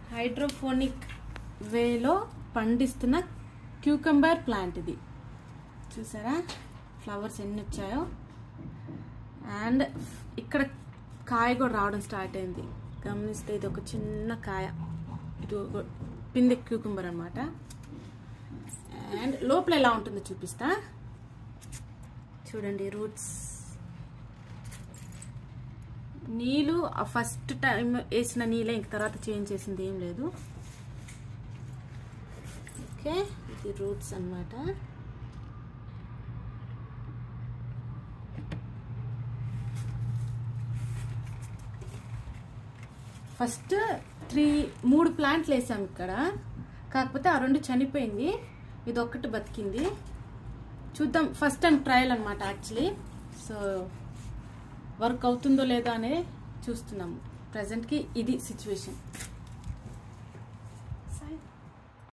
hydroponic వేలో పండిస్తున్న cucumber plant ఇది చూసారా ఫ్లవర్స్ ఎన్ని వచ్చాయో అండ్ ఇక్కడ కాయ కూడా రావడం స్టార్ట్ అయింది గమనిస్తే ఇది ఒక చిన్న కాయ ఇది ఒక పిందె క్యూకుంబర్ అనమాట అండ్ లోపల ఎలా ఉంటుందో చూపిస్తా చూడండి రూట్స్ నీళ్ళు ఫస్ట్ టైం వేసిన నీళ్ళే ఇంక తర్వాత చేంజ్ చేసింది ఏం లేదు ఓకే ఇది రూట్స్ అన్నమాట ఫస్ట్ త్రీ మూడు ప్లాంట్లు వేసాం ఇక్కడ కాకపోతే ఆ రెండు చనిపోయింది ఇది ఒక్కటి బతికింది చూద్దాం ఫస్ట్ టైం ట్రయల్ అనమాట యాక్చువల్లీ సో వర్క్ అవుతుందో లేదో అనేది చూస్తున్నాము ప్రజెంట్కి ఇది సిచ్యువేషన్